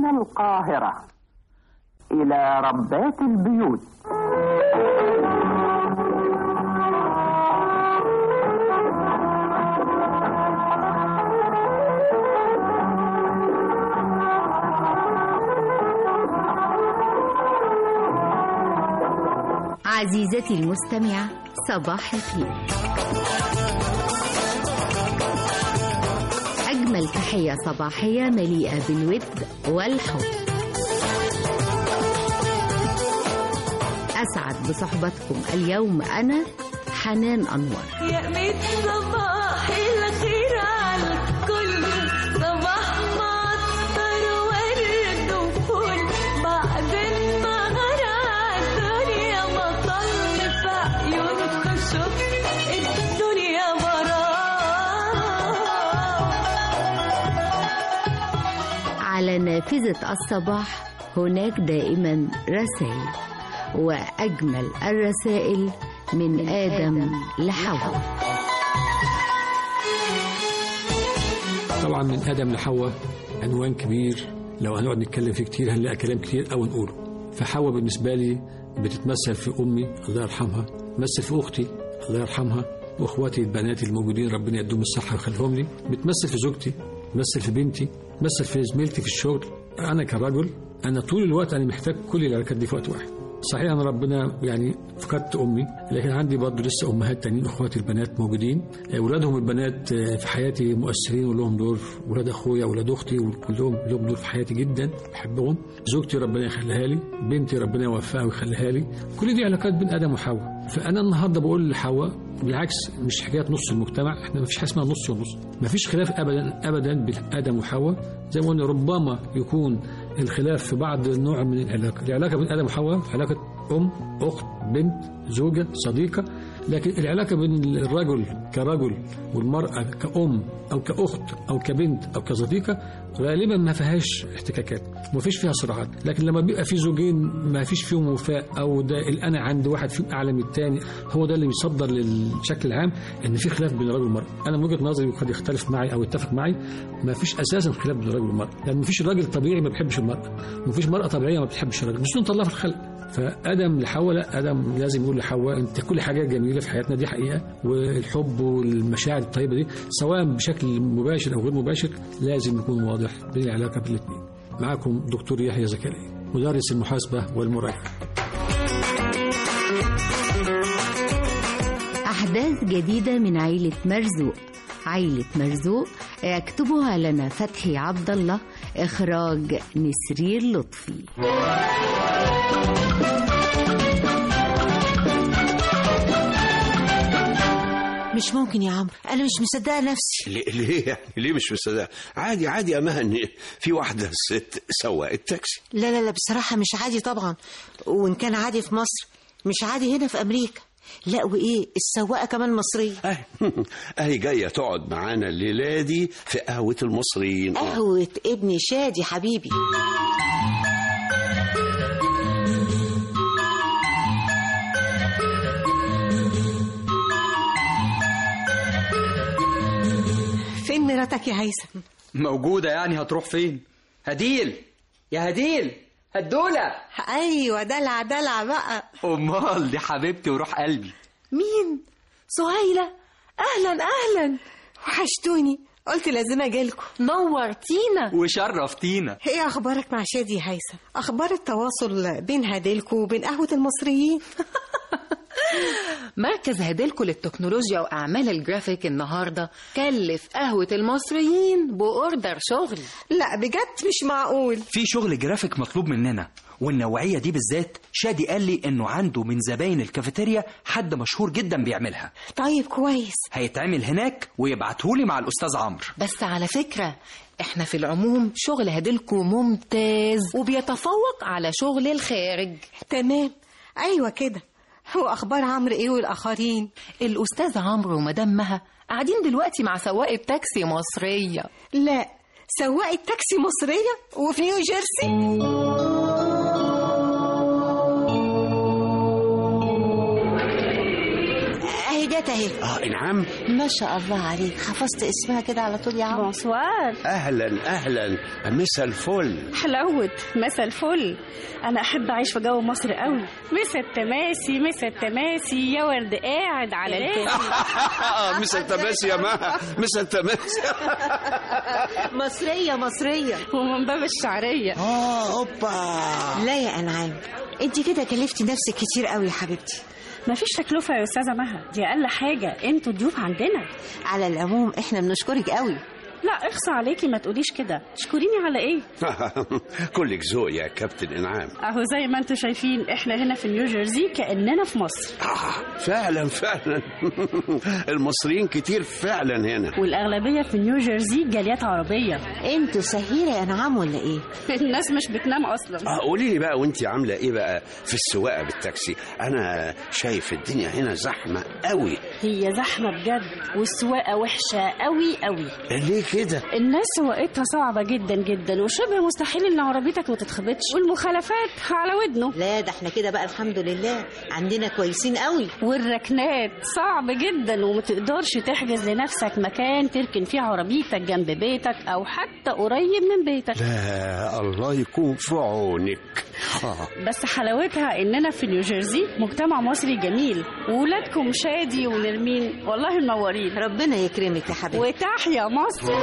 من القاهرة إلى ربات البيوت عزيزتي المستمعة صباح الخير أجمل تحية صباحية مليئة بالود والحب أسعد بصحبتكم اليوم أنا حنان أنور يا ميت صباح الخير على الكل صباح معطر ورد وفل بعد النهار عالدنيا مطل في عيونكم شوف الدنيا براه على نافذة الصباح هناك دائما رسائل وأجمل الرسائل من آدم لحواء طبعا من ادم لحواء عنوان كبير لو هنقعد نتكلم فيه كتير هنلاقي كلام كتير او نقوله فحواء بالنسبه لي بتتمثل في امي الله يرحمها تمثل في اختي الله يرحمها واخواتي البنات الموجودين ربنا يديهم الصحه ويخليهم لي بتمثل في زوجتي بتمثل في بنتي بتمثل في زميلتي في الشغل انا كرجل انا طول الوقت انا محتاج كل العلاقات دي في وقت واحد صحيح انا ربنا يعني فقدت امي لكن عندي برضه لسه امهات تانيين اخواتي البنات موجودين اولادهم البنات في حياتي مؤثرين ولهم دور ولاد اخويا ولاد اختي وكلهم لهم دور في حياتي جدا بحبهم زوجتي ربنا يخليها لي بنتي ربنا يوفقها ويخليها لي كل دي علاقات بين ادم وحواء فانا النهارده بقول لحواء بالعكس مش حكايه نص المجتمع احنا ما فيش حاجه اسمها نص ونص ما فيش خلاف ابدا ابدا بين ادم وحواء زي ما قلنا ربما يكون الخلاف في بعض نوع من العلاقه العلاقه بين ادم وحواء علاقه ام اخت بنت زوجه صديقه لكن العلاقه بين الرجل كرجل والمراه كأم او كاخت او كبنت او كصديقه غالبا ما فيهاش احتكاكات ما فيش فيها صراعات لكن لما بيبقى في زوجين ما فيش فيهم وفاء او ده الانا عند واحد فيهم اعلى من الثاني هو ده اللي بيصدر للشكل العام ان في خلاف بين الرجل والمراه انا من وجهه نظري وقد يختلف معي او يتفق معي ما فيش اساسا خلاف بين الرجل والمراه لان ما فيش راجل طبيعي ما بيحبش المراه وما فيش مراه طبيعيه ما بتحبش الراجل مش سنه الله في الخلق فادم لحواء لا ادم لازم يقول لحواء انت كل حاجه جميله في حياتنا دي حقيقه والحب والمشاعر الطيبه دي سواء بشكل مباشر او غير مباشر لازم يكون واضح بين العلاقه بين الاثنين معاكم دكتور يحيى زكريا مدرس المحاسبه والمراجعه أحداث جديدة من عيلة مرزوق عيلة مرزوق يكتبها لنا فتحي عبد الله إخراج نسرير لطفي مش ممكن يا عمرو انا مش مصدقه نفسي ليه ليه يعني ليه مش مصدق عادي عادي يا مهن في واحده ست سواق التاكسي لا لا لا بصراحه مش عادي طبعا وان كان عادي في مصر مش عادي هنا في امريكا لا وايه السواقه كمان مصريه اهي اهي جايه تقعد معانا الليله دي في قهوه المصريين آه. قهوه ابني شادي حبيبي فين مراتك يا هيثم موجودة يعني هتروح فين؟ هديل يا هديل هدولة ايوه دلع دلع بقى أمال دي حبيبتي وروح قلبي مين سهيلة اهلا اهلا وحشتوني قلت لازم اجيلكم نورتينا وشرفتينا ايه اخبارك مع شادي يا هيثم اخبار التواصل بين هديلكم وبين قهوه المصريين مركز هديلكو للتكنولوجيا وأعمال الجرافيك النهاردة كلف قهوة المصريين بأوردر شغل لا بجد مش معقول في شغل جرافيك مطلوب مننا والنوعية دي بالذات شادي قال لي إنه عنده من زباين الكافيتيريا حد مشهور جدا بيعملها طيب كويس هيتعمل هناك ويبعتهولي مع الأستاذ عمرو بس على فكرة احنا في العموم شغل هديلكو ممتاز وبيتفوق على شغل الخارج تمام ايوه كده هو اخبار عمرو ايه والاخرين الأستاذ عمرو ومدام مها قاعدين دلوقتي مع سواقة تاكسي مصرية لا سواقة تاكسي مصرية وفي نيو جيرسي اهي جت اهي اه انعام ما شاء الله عليك حفظت اسمها كده على طول يا عم بونسوار اهلا اهلا مسا الفل حلاوة مسا الفل أنا أحب أعيش في جو مصر قوي مسا التماسي مسا التماسي يا ورد قاعد على الكرسي آه، مسا التماسي يا مها مسا التماسي مصرية مصرية ومن باب الشعرية اه اوبا لا يا انعام انت كده كلفتي نفسك كتير قوي يا حبيبتي مفيش تكلفة يا أستاذة مها دي أقل حاجة أنتوا ضيوف عندنا على العموم احنا بنشكرك قوي لا اخصى عليكي ما تقوليش كده تشكريني على ايه كلك ذوق يا كابتن انعام اهو زي ما انتوا شايفين احنا هنا في نيوجيرسي كاننا في مصر آه فعلا فعلا المصريين كتير فعلا هنا والاغلبيه في نيوجيرسي جاليات عربيه انتوا سهيرة يا انعام ولا ايه الناس مش بتنام اصلا اه قولي لي بقى وانت عامله ايه بقى في السواقه بالتاكسي انا شايف الدنيا هنا زحمه قوي هي زحمه بجد والسواقه وحشه قوي قوي ليه كده الناس سواقتها صعبه جدا جدا وشبه مستحيل ان عربيتك ما تتخبطش والمخالفات على ودنه لا ده احنا كده بقى الحمد لله عندنا كويسين قوي والركنات صعب جدا وما تقدرش تحجز لنفسك مكان تركن فيه عربيتك جنب بيتك او حتى قريب من بيتك لا الله يكون في عونك آه. بس حلاوتها اننا في نيوجيرسي مجتمع مصري جميل وولادكم شادي ونرمين والله منورين ربنا يكرمك يا حبيبي وتحيا مصر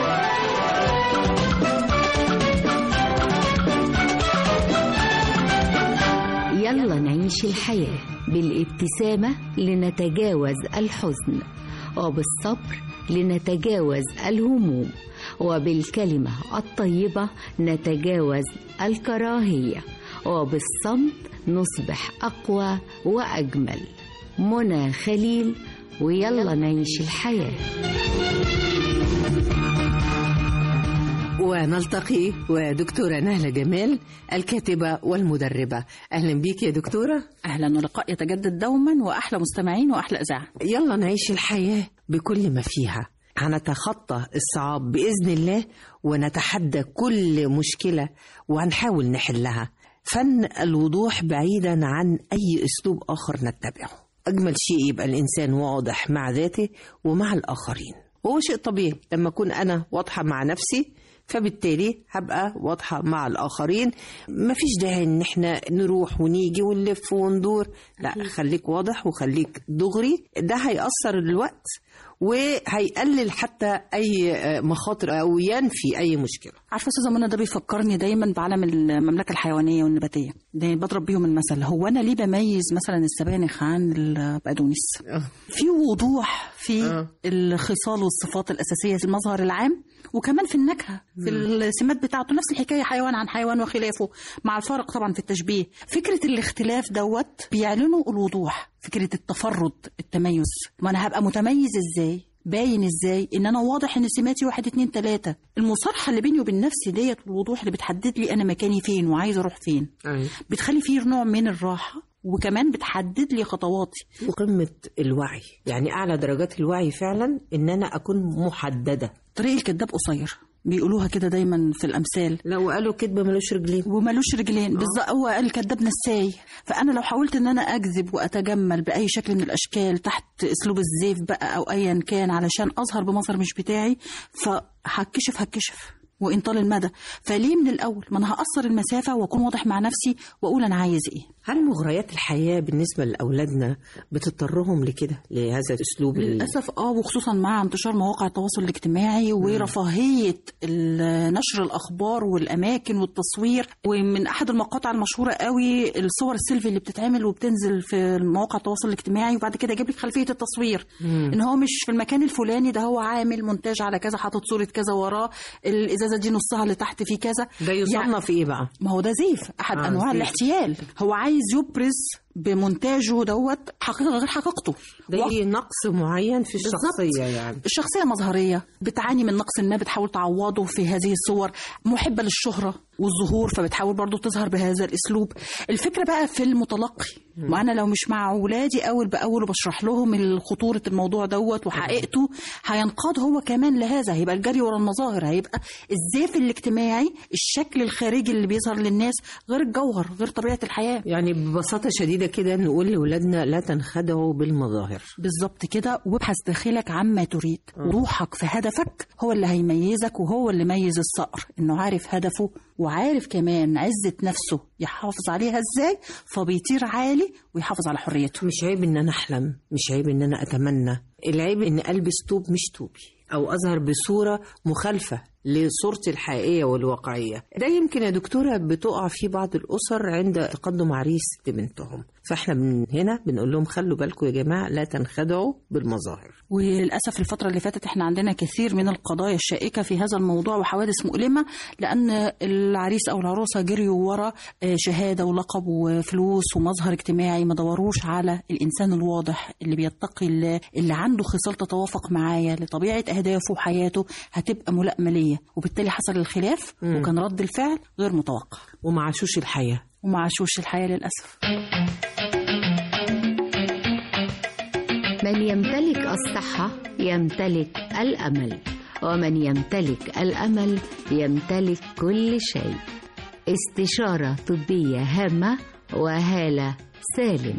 يلا نعيش الحياة بالابتسامة لنتجاوز الحزن وبالصبر لنتجاوز الهموم وبالكلمة الطيبة نتجاوز الكراهية وبالصمت نصبح أقوى وأجمل منى خليل ويلا نعيش الحياه ونلتقي ودكتورة نهلة جمال الكاتبة والمدربة أهلا بيك يا دكتورة أهلا ولقاء يتجدد دوما وأحلى مستمعين وأحلى إذاعة يلا نعيش الحياة بكل ما فيها هنتخطى الصعاب بإذن الله ونتحدى كل مشكلة وهنحاول نحلها فن الوضوح بعيدا عن أي أسلوب آخر نتبعه أجمل شيء يبقى الإنسان واضح مع ذاته ومع الآخرين وهو شيء طبيعي لما أكون أنا واضحة مع نفسي فبالتالي هبقى واضحة مع الآخرين مفيش داعي إن إحنا نروح ونيجي ونلف وندور لا خليك واضح وخليك دغري ده هيأثر الوقت وهيقلل حتى أي مخاطر أو ينفي أي مشكلة عارفة أستاذة منى ده بيفكرني دايما بعالم المملكة الحيوانية والنباتية ده بضرب بيهم المثل هو أنا ليه بميز مثلا السبانخ عن البقدونس في وضوح في الخصال والصفات الأساسية في المظهر العام وكمان في النكهه في السمات بتاعته نفس الحكايه حيوان عن حيوان وخلافه مع الفرق طبعا في التشبيه فكره الاختلاف دوت بيعلنوا الوضوح فكره التفرد التميز ما انا هبقى متميز ازاي باين ازاي ان انا واضح ان سماتي واحد اتنين تلاته المصارحه اللي بيني وبين نفسي ديت والوضوح اللي بتحدد لي انا مكاني فين وعايز اروح فين بتخلي فيه نوع من الراحه وكمان بتحدد لي خطواتي وقمة الوعي يعني أعلى درجات الوعي فعلا إن أنا أكون محددة طريق الكذاب قصير بيقولوها كده دايما في الامثال لو قالوا كذب ملوش رجلين وملوش رجلين بالظبط هو قال الكذاب نساي فانا لو حاولت ان انا اكذب واتجمل باي شكل من الاشكال تحت اسلوب الزيف بقى او ايا كان علشان اظهر بمظهر مش بتاعي فهتكشف هتكشف وان طال المدى فليه من الاول ما انا هقصر المسافه واكون واضح مع نفسي واقول انا عايز ايه هل مغريات الحياه بالنسبه لاولادنا بتضطرهم لكده لهذا الاسلوب للاسف اه وخصوصا مع انتشار مواقع التواصل الاجتماعي ورفاهيه نشر الاخبار والاماكن والتصوير ومن احد المقاطع المشهوره قوي الصور السيلفي اللي بتتعمل وبتنزل في مواقع التواصل الاجتماعي وبعد كده يجيب لك خلفيه التصوير مم. ان هو مش في المكان الفلاني ده هو عامل مونتاج على كذا حاطط صوره كذا وراه الازازه دي نصها اللي تحت فيه كذا ده يصنف يعني ايه بقى ما هو ده زيف احد آه انواع زيف. الاحتيال هو عايز يبرز بمونتاجه دوت حقيقه غير حقيقته ده و... نقص معين في الشخصيه بالزبط. يعني الشخصيه مظهريه بتعاني من نقص ما بتحاول تعوضه في هذه الصور محبه للشهره والظهور فبتحاول برضو تظهر بهذا الاسلوب الفكره بقى في المتلقي وانا لو مش مع اولادي اول باول وبشرح لهم خطوره الموضوع دوت وحقيقته هينقاد هو كمان لهذا هيبقى الجري ورا المظاهر هيبقى الزيف الاجتماعي الشكل الخارجي اللي بيظهر للناس غير الجوهر غير طبيعه الحياه يعني ببساطة شديدة كده نقول لأولادنا لا تنخدعوا بالمظاهر بالظبط كده وابحث داخلك عما تريد وروحك في هدفك هو اللي هيميزك وهو اللي ميز الصقر انه عارف هدفه وعارف كمان عزة نفسه يحافظ عليها ازاي فبيطير عالي ويحافظ على حريته مش عيب ان انا احلم مش عيب ان انا اتمنى العيب ان البس توب مش توبي او اظهر بصوره مخالفه لصورتي الحقيقيه والواقعيه ده يمكن يا دكتوره بتقع في بعض الاسر عند تقدم عريس لبنتهم فاحنا من هنا بنقول لهم خلوا بالكم يا جماعه لا تنخدعوا بالمظاهر وللأسف الفترة اللي فاتت احنا عندنا كثير من القضايا الشائكة في هذا الموضوع وحوادث مؤلمة لأن العريس أو العروسة جريوا ورا آه، شهادة ولقب وفلوس ومظهر اجتماعي ما دوروش على الإنسان الواضح اللي بيتقي الله اللي عنده خصال تتوافق معايا لطبيعة أهدافه وحياته هتبقى ملائمة ليا وبالتالي حصل الخلاف مم. وكان رد الفعل غير متوقع وما عاشوش الحياه وما عاشوش الحياة للأسف من يمتلك الصحة يمتلك الأمل ومن يمتلك الأمل يمتلك كل شيء استشارة طبية هامة وهالة سالم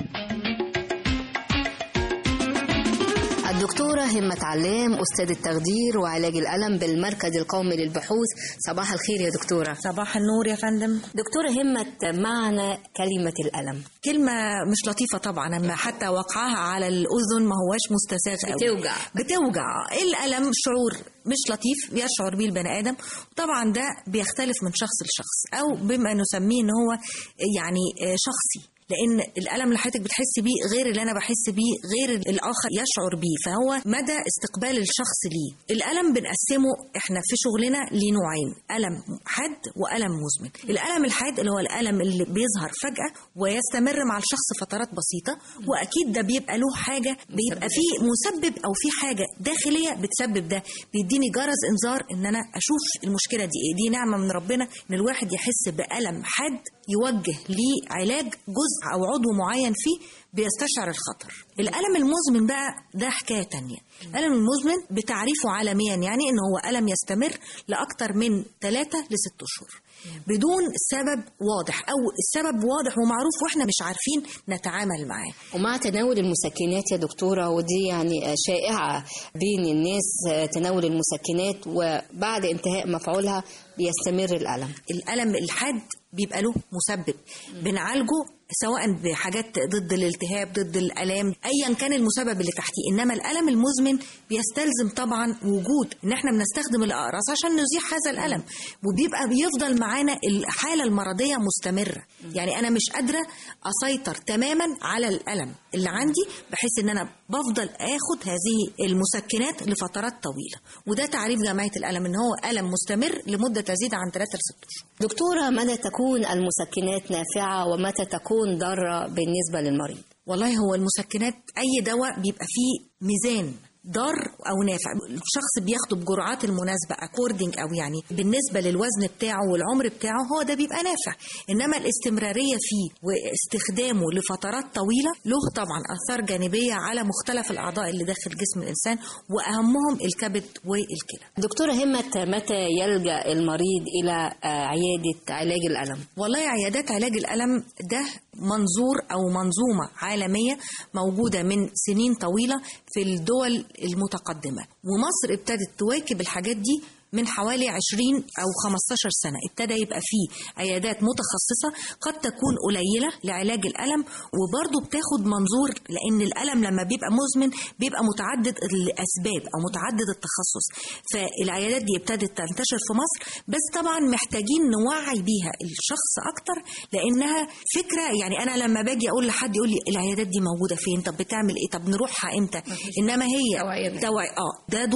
الدكتورة همة علام أستاذ التخدير وعلاج الألم بالمركز القومي للبحوث صباح الخير يا دكتورة صباح النور يا فندم دكتورة همة معنى كلمة الألم كلمة مش لطيفة طبعا أما حتى وقعها على الأذن ما هواش مستساغ أوي. بتوجع. بتوجع الألم شعور مش لطيف بيشعر بيه البني آدم طبعا ده بيختلف من شخص لشخص أو بما نسميه إن هو يعني آه، شخصي لان الالم اللي حضرتك بتحس بيه غير اللي انا بحس بيه غير الاخر يشعر بيه فهو مدى استقبال الشخص ليه الالم بنقسمه احنا في شغلنا لنوعين الم حاد والم مزمن الالم الحاد اللي هو الالم اللي بيظهر فجاه ويستمر مع الشخص فترات بسيطه واكيد ده بيبقى له حاجه بيبقى فيه مسبب او في حاجه داخليه بتسبب ده بيديني جرس انذار ان انا اشوف المشكله دي ايه دي نعمه من ربنا ان الواحد يحس بالم حاد يوجه ليه علاج جزء او عضو معين فيه بيستشعر الخطر الألم المزمن بقى ده حكاية تانية الألم المزمن بتعريفه عالميا يعني إن هو ألم يستمر لأكثر من 3 ل 6 شهور بدون سبب واضح أو السبب واضح ومعروف وإحنا مش عارفين نتعامل معاه ومع تناول المسكنات يا دكتورة ودي يعني شائعة بين الناس تناول المسكنات وبعد انتهاء مفعولها بيستمر الألم الألم الحاد بيبقى له مسبب بنعالجه سواء بحاجات ضد الالتهاب ضد الالام ايا كان المسبب اللي تحتيه انما الالم المزمن بيستلزم طبعا وجود ان احنا بنستخدم الاقراص عشان نزيح هذا الالم وبيبقى بيفضل معانا الحاله المرضيه مستمره يعني انا مش قادره اسيطر تماما على الالم اللي عندي بحيث ان انا بفضل اخد هذه المسكنات لفترات طويله وده تعريف جمعيه الالم ان هو الم مستمر لمده تزيد عن 3 ل 6 شهور دكتورة متى تكون المسكنات نافعة ومتى تكون ضارة بالنسبة للمريض والله هو المسكنات اي دواء بيبقى فيه ميزان ضار او نافع الشخص بياخده بجرعات المناسبه اكوردنج او يعني بالنسبه للوزن بتاعه والعمر بتاعه هو ده بيبقى نافع انما الاستمراريه فيه واستخدامه لفترات طويله له طبعا اثار جانبيه على مختلف الاعضاء اللي داخل جسم الانسان واهمهم الكبد والكلى دكتورة همة متى يلجأ المريض إلى آه، عيادة علاج الألم والله عيادات علاج الألم ده منظور أو منظومة عالمية موجودة من سنين طويلة في الدول المتقدمة ومصر ابتدت تواكب الحاجات دي من حوالي 20 أو 15 سنة ابتدى يبقى فيه عيادات متخصصة قد تكون قليلة لعلاج الألم وبرضه بتاخد منظور لأن الألم لما بيبقى مزمن بيبقى متعدد الأسباب أو متعدد التخصص فالعيادات دي ابتدت تنتشر في مصر بس طبعا محتاجين نوعي بيها الشخص أكتر لأنها فكرة يعني أنا لما باجي أقول لحد يقول لي العيادات دي موجودة فين طب بتعمل إيه طب نروحها إمتى إنما هي توعية اه ده دور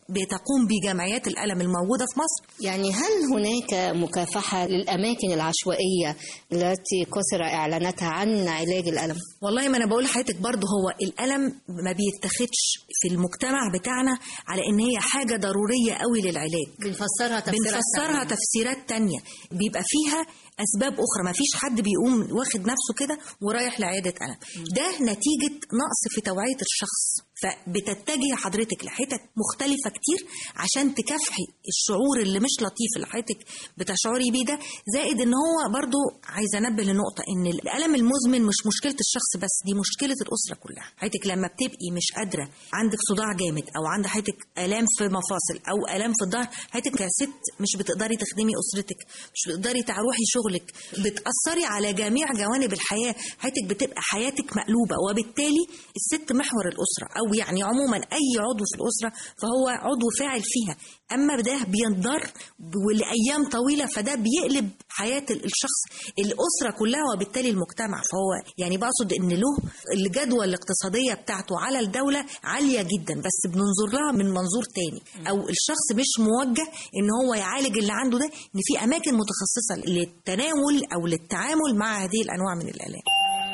بتقوم بجمعيات الألم الموجودة في مصر يعني هل هناك مكافحة للأماكن العشوائية التي كثر إعلاناتها عن علاج الألم؟ والله ما انا بقول لحضرتك برضه هو الالم ما بيتاخدش في المجتمع بتاعنا على ان هي حاجه ضروريه قوي للعلاج بنفسرها تفسيرات بنفسرها تانية. تفسيرات تانية بيبقى فيها اسباب اخرى ما فيش حد بيقوم واخد نفسه كده ورايح لعياده الم ده نتيجه نقص في توعيه الشخص فبتتجه حضرتك لحتت مختلفه كتير عشان تكافحي الشعور اللي مش لطيف اللي حضرتك بتشعري بيه ده زائد ان هو برضو عايزه انبه لنقطه ان الالم المزمن مش مشكله الشخص بس دي مشكله الاسره كلها حضرتك لما بتبقي مش قادره عندك صداع جامد او عند حضرتك الام في مفاصل او الام في الظهر حضرتك كست مش بتقدري تخدمي اسرتك مش بتقدري تروحي شغلك بتاثري على جميع جوانب الحياه حضرتك بتبقى حياتك مقلوبه وبالتالي الست محور الاسره او يعني عموما اي عضو في الاسره فهو عضو فاعل فيها اما ده بينضر ولايام طويله فده بيقلب حياه الشخص الاسره كلها وبالتالي المجتمع فهو يعني بقصد ان له الجدوى الاقتصاديه بتاعته على الدوله عاليه جدا بس بننظر لها من منظور تاني او الشخص مش موجه ان هو يعالج اللي عنده ده ان في اماكن متخصصه للتناول او للتعامل مع هذه الانواع من الالام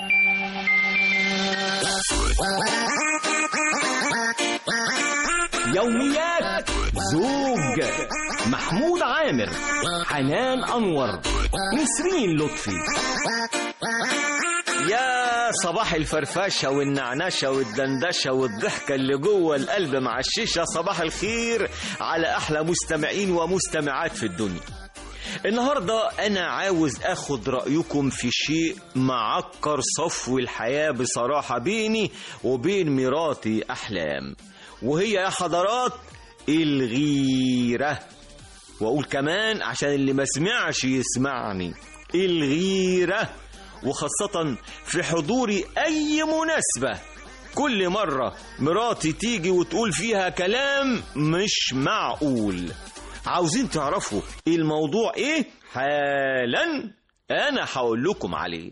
يوميات زوج محمود عامر حنان أنور نسرين لطفي يا صباح الفرفشة والنعنشة والدندشة والضحكة اللي جوه القلب مع الشيشة صباح الخير على أحلى مستمعين ومستمعات في الدنيا النهاردة أنا عاوز أخد رأيكم في شيء معكر صفو الحياة بصراحة بيني وبين مراتي أحلام وهي يا حضرات الغيرة وأقول كمان عشان اللي ما سمعش يسمعني الغيرة وخاصة في حضوري أي مناسبة كل مرة مراتي تيجي وتقول فيها كلام مش معقول عاوزين تعرفوا الموضوع ايه حالا انا هقول لكم عليه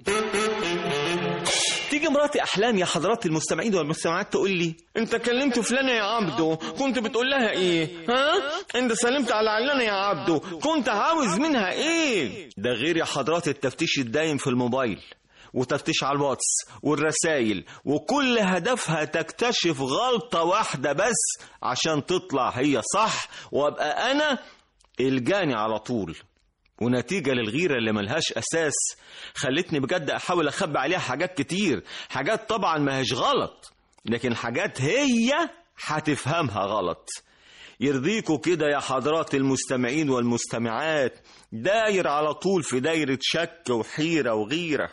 تيجي مراتي احلام يا حضرات المستمعين والمستمعات تقول لي انت كلمت فلانه يا عبدو كنت بتقول لها ايه ها انت سلمت على علانه يا عبدو كنت عاوز منها ايه ده غير يا حضرات التفتيش الدايم في الموبايل وتفتيش على الواتس والرسايل وكل هدفها تكتشف غلطة واحدة بس عشان تطلع هي صح وابقى انا الجاني على طول ونتيجة للغيرة اللي ملهاش أساس خلتني بجد أحاول أخبي عليها حاجات كتير حاجات طبعا ما هيش غلط لكن حاجات هي هتفهمها غلط يرضيكوا كده يا حضرات المستمعين والمستمعات داير على طول في دايرة شك وحيرة وغيرة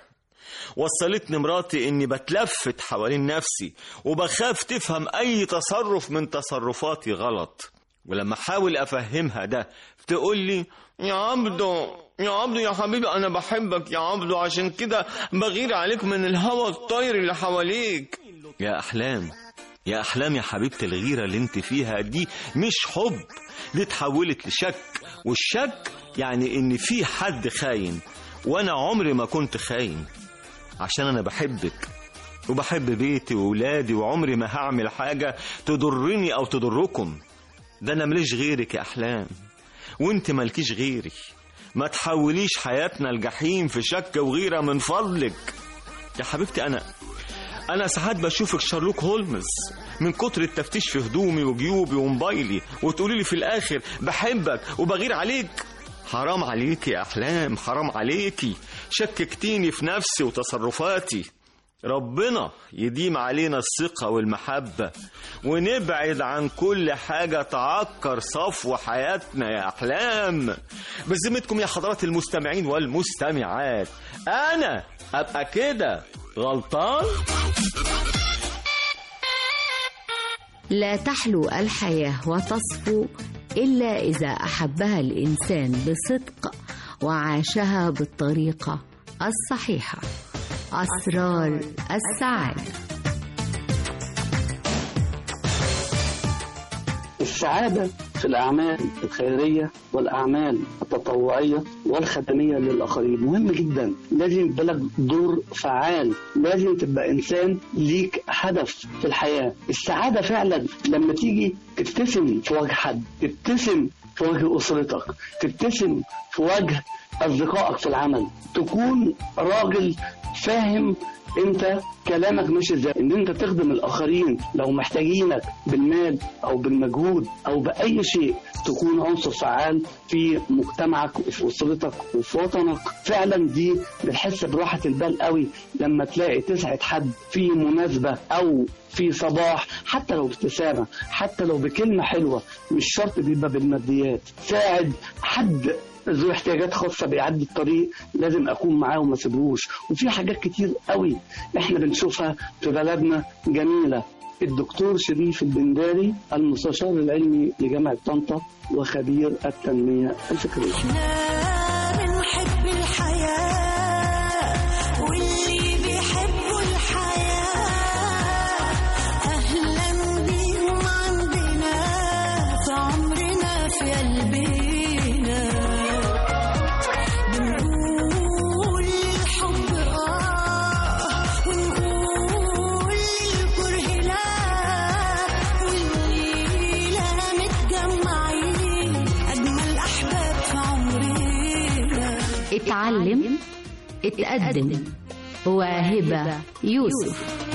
وصلتني مراتي اني بتلفت حوالين نفسي وبخاف تفهم اي تصرف من تصرفاتي غلط ولما احاول افهمها ده تقول لي يا عبدو يا عبدو يا حبيبي انا بحبك يا عبدو عشان كده بغير عليك من الهوى الطاير اللي حواليك يا احلام يا احلام يا حبيبه الغيره اللي انت فيها دي مش حب دي اتحولت لشك والشك يعني ان في حد خاين وانا عمري ما كنت خاين عشان انا بحبك وبحب بيتي وولادي وعمري ما هعمل حاجه تضرني او تضركم ده انا ماليش غيرك يا احلام وانت مالكيش غيري ما تحوليش حياتنا الجحيم في شك وغيره من فضلك يا حبيبتي انا انا ساعات بشوفك شارلوك هولمز من كتر التفتيش في هدومي وجيوبي وموبايلي وتقولي لي في الاخر بحبك وبغير عليك حرام عليكي يا احلام حرام عليكي شككتيني في نفسي وتصرفاتي ربنا يديم علينا الثقة والمحبة ونبعد عن كل حاجة تعكر صفو حياتنا يا أحلام بذمتكم يا حضرات المستمعين والمستمعات أنا أبقى كده غلطان لا تحلو الحياة وتصفو إلا إذا أحبها الإنسان بصدق وعاشها بالطريقة الصحيحة أسرار السعادة السعادة في الأعمال الخيرية والأعمال التطوعية والخدمية للآخرين مهم جدا لازم يبقى لك دور فعال لازم تبقى إنسان ليك هدف في الحياة السعادة فعلا لما تيجي تبتسم في وجه حد تبتسم في وجه أسرتك تبتسم في وجه أصدقائك في العمل تكون راجل فاهم انت كلامك ماشي ازاي ان انت تخدم الاخرين لو محتاجينك بالمال او بالمجهود او باي شيء تكون عنصر فعال في مجتمعك وفي اسرتك وفي وطنك فعلا دي بتحس براحه البال قوي لما تلاقي تسعد حد في مناسبه او في صباح حتى لو ابتسامه حتى لو بكلمه حلوه مش شرط بيبقى بالماديات ساعد حد ذو احتياجات خاصة بيعدي الطريق لازم أكون معاه وما سيبهوش وفي حاجات كتير قوي إحنا بنشوفها في بلدنا جميلة الدكتور شريف البنداري المستشار العلمي لجامعة طنطا وخبير التنمية الفكرية بنحب الحياة واللي بيحبوا الحياة أهلا بيهم عندنا في عمرنا في قلبنا بنقول الحب آه ونقول الكره لا والليلة متجمعين أجمل أحباب في عمرنا اتعلم اتقدم وهبة يوسف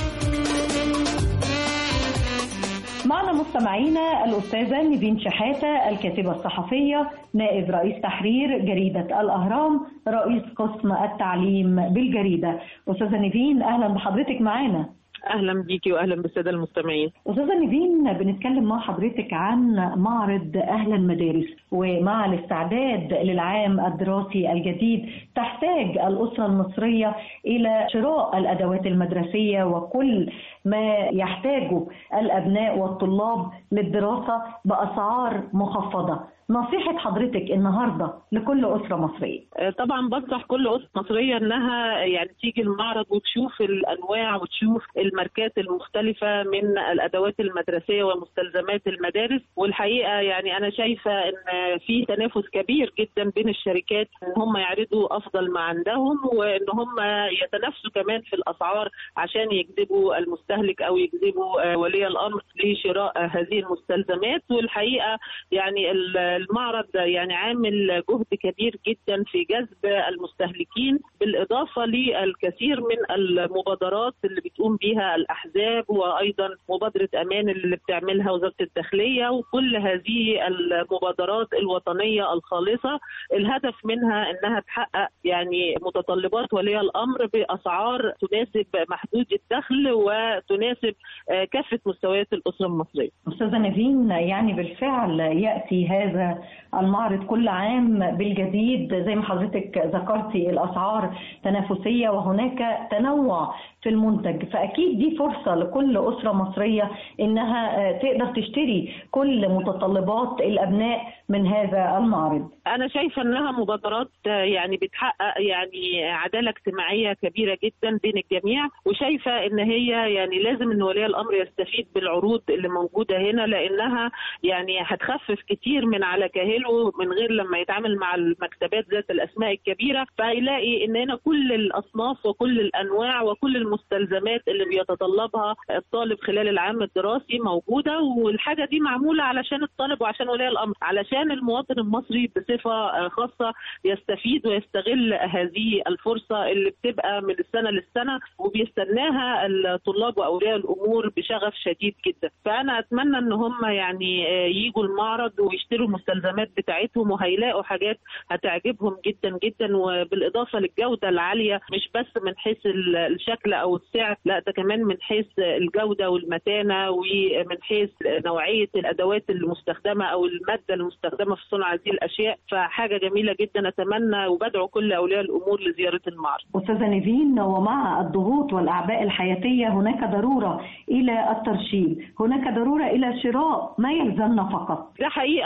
معنا مستمعينا الأستاذة نيفين شحاتة الكاتبة الصحفية نائب رئيس تحرير جريدة الأهرام رئيس قسم التعليم بالجريدة أستاذة نيفين أهلا بحضرتك معانا اهلا بيكي واهلا بالساده المستمعين أستاذة نيفين بنتكلم مع حضرتك عن معرض أهل المدارس ومع الاستعداد للعام الدراسي الجديد تحتاج الأسرة المصرية إلى شراء الأدوات المدرسية وكل ما يحتاجه الأبناء والطلاب للدراسة بأسعار مخفضة نصيحة حضرتك النهاردة لكل أسرة مصرية آه، طبعا بنصح كل اسره مصريه انها يعني تيجي المعرض وتشوف الانواع وتشوف الماركات المختلفه من الادوات المدرسيه ومستلزمات المدارس والحقيقه يعني انا شايفه ان في تنافس كبير جدا بين الشركات ان هم يعرضوا افضل ما عندهم وان هم يتنافسوا كمان في الاسعار عشان يجذبوا المستهلك او يجذبوا آه، ولي الامر لشراء آه، هذه المستلزمات والحقيقه يعني ال- المعرض يعني عامل جهد كبير جدا في جذب المستهلكين بالاضافه للكثير من المبادرات اللي بتقوم بها الاحزاب وايضا مبادره امان اللي بتعملها وزاره الداخليه وكل هذه المبادرات الوطنيه الخالصه الهدف منها انها تحقق يعني متطلبات ولي الامر باسعار تناسب محدود الدخل وتناسب آه، كافه مستويات الاسره المصريه. أستاذة نيفين يعني بالفعل يأتي هذا المعرض كل عام بالجديد زي ما حضرتك ذكرتي الأسعار تنافسية وهناك تنوع في المنتج فأكيد دي فرصة لكل أسرة مصرية إنها آه، تقدر تشتري كل متطلبات الأبناء من هذا المعرض انا شايفه انها مبادرات آه، يعني بتحقق يعني عداله اجتماعيه كبيره جدا بين الجميع وشايفه ان هي يعني لازم ان ولي الامر يستفيد بالعروض اللي موجوده هنا لانها يعني هتخفف كتير من على كاهله من غير لما يتعامل مع المكتبات ذات الاسماء الكبيره فيلاقي ان هنا كل الاصناف وكل الانواع وكل المستلزمات اللي بيتطلبها الطالب خلال العام الدراسي موجوده والحاجه دي معموله علشان الطالب وعشان ولي الامر علشان المواطن المصري بصفه آه، خاصه يستفيد ويستغل هذه الفرصه اللي بتبقى من السنه للسنه وبيستناها الطلاب واولياء الامور بشغف شديد جدا فانا اتمنى ان هم يعني آه، يجوا المعرض ويشتروا المستلزمات بتاعتهم وهيلاقوا حاجات هتعجبهم جدا جدا وبالاضافه للجوده العاليه مش بس من حيث ال- الشكل او السعر لا ده كمان من حيث الجوده والمتانه ومن حيث نوعيه الادوات المستخدمه او الماده المستخدمه في صنع هذه الاشياء فحاجه جميله جدا اتمنى وبدعو كل اولياء الامور لزياره المعرض أستاذة نيفين ومع الضغوط والأعباء الحياتية هناك ضرورة إلى الترشيد هناك ضرورة إلى شراء ما يلزمنا فقط ده حقيقة والله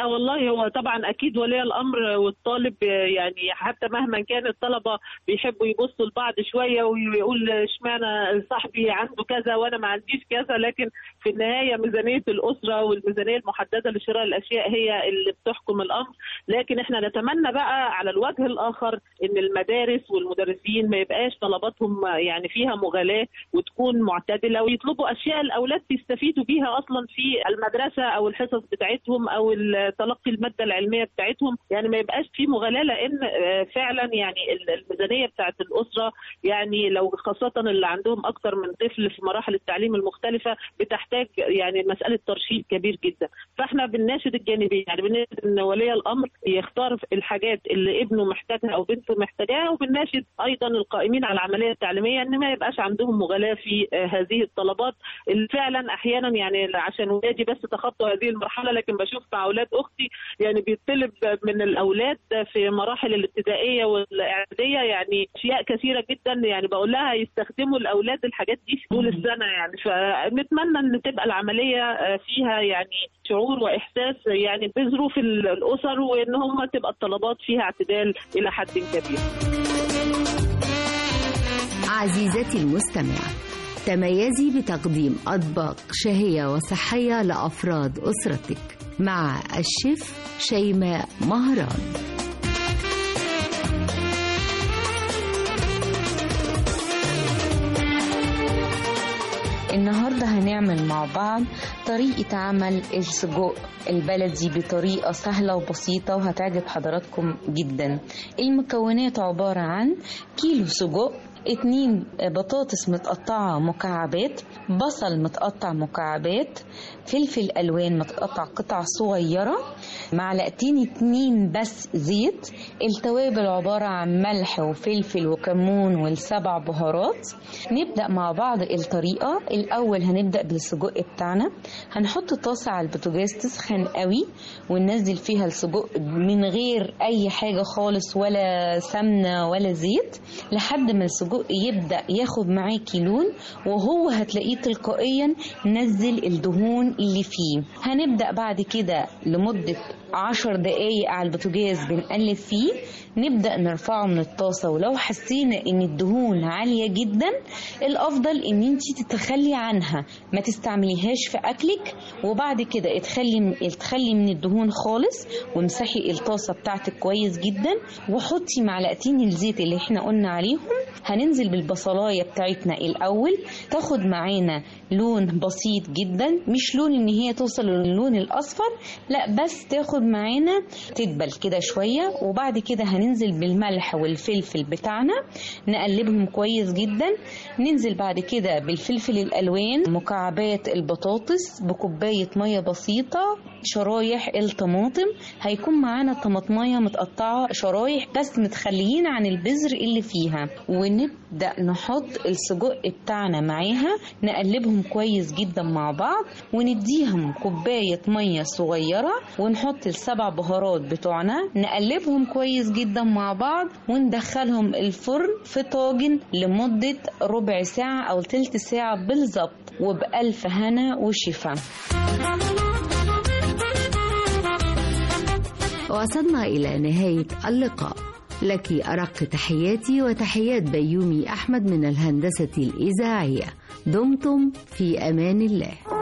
والله هو طبعا اكيد ولي الامر والطالب يعني حتى مهما كان الطلبه بيحبوا يبصوا لبعض شويه ويقول اشمعنى صاحبي عنده كذا وانا ما عنديش كذا لكن في النهايه ميزانيه الاسره والميزانيه المحدده لشراء الاشياء هي اللي بتحكم الامر لكن احنا نتمنى بقى على الوجه الاخر ان المدارس والمدرسين ما يبقاش طلباتهم يعني فيها مغالاه وتكون معتدله ويطلبوا اشياء الاولاد بيستفيدوا بيها اصلا في المدرسه او الحصص بتاعتهم او تلقي الماده العلميه بتاعتهم يعني ما يبقاش في مغالاه لان آه، فعلا يعني الميزانيه بتاعت الاسره يعني لو خاصه اللي عندهم اكثر من طفل في مراحل التعليم المختلفه بتحتاج يعني مساله ترشيد كبير جدا فاحنا بنناشد الجانبين يعني بنناشد ان ولي الامر يختار الحاجات اللي ابنه محتاجها او بنته محتاجاها وبنناشد ايضا القائمين على العمليه التعليميه ان ما يبقاش عندهم مغالاه في آه، هذه الطلبات اللي فعلا احيانا يعني عشان ولادي بس تخطوا هذه المرحله لكن بشوف مع اولاد اختي يعني بيطلب من الاولاد في مراحل الابتدائيه والاعداديه يعني اشياء كثيره جدا يعني بقول لها يستخدموا الاولاد الحاجات دي في طول السنه يعني فنتمنى ان تبقى العمليه آه، فيها يعني شعور واحساس يعني بظروف ال- الاسر وان هم تبقى الطلبات فيها اعتدال الى حد كبير. عزيزتي المستمعة تميزي بتقديم أطباق شهية وصحية لأفراد أسرتك مع الشيف شيماء مهران النهاردة هنعمل مع بعض طريقة عمل السجق البلدي بطريقة سهلة وبسيطة وهتعجب حضراتكم جدا المكونات عبارة عن كيلو سجق اتنين بطاطس متقطعة مكعبات بصل متقطع مكعبات فلفل ألوان متقطع قطع صغيرة معلقتين اتنين بس زيت التوابل عبارة عن ملح وفلفل وكمون والسبع بهارات نبدأ مع بعض الطريقة الأول هنبدأ بالسجق بتاعنا هنحط طاسة على البوتاجاز تسخن قوي وننزل فيها السجق من غير أي حاجة خالص ولا سمنة ولا زيت لحد ما السجق يبدأ ياخد معاكي لون وهو هتلاقيه تلقائيا نزل الدهون اللي فيه هنبدأ بعد كده لمدة عشر دقايق على البوتاجاز بنقلب فيه نبدأ نرفعه من الطاسة ولو حسينا ان الدهون عالية جدا الافضل ان انت تتخلي عنها ما تستعمليهاش في اكلك وبعد كده اتخلي اتخلي من الدهون خالص وامسحي الطاسة بتاعتك كويس جدا وحطي معلقتين الزيت اللي احنا قلنا عليهم هننزل بالبصلاية بتاعتنا الاول تاخد معانا لون بسيط جدا مش لون ان هي توصل للون الاصفر لا بس تاخد معانا تدبل كده شوية وبعد كده هننزل بالملح والفلفل بتاعنا نقلبهم كويس جدا ننزل بعد كده بالفلفل الالوان مكعبات البطاطس بكوباية مية بسيطة شرايح الطماطم هيكون معانا طماطمية متقطعة شرايح بس متخليين عن البذر اللي فيها ونبدأ نحط السجق بتاعنا معاها نقلبهم كويس جدا مع بعض ونديهم كوباية مية صغيرة ونحط السبع بهارات بتوعنا نقلبهم كويس جدا مع بعض وندخلهم الفرن في طاجن لمدة ربع ساعة أو تلت ساعة بالظبط وبألف هنا وشفا وصلنا إلى نهاية اللقاء لك أرق تحياتي وتحيات بيومي أحمد من الهندسة الإذاعية دمتم في أمان الله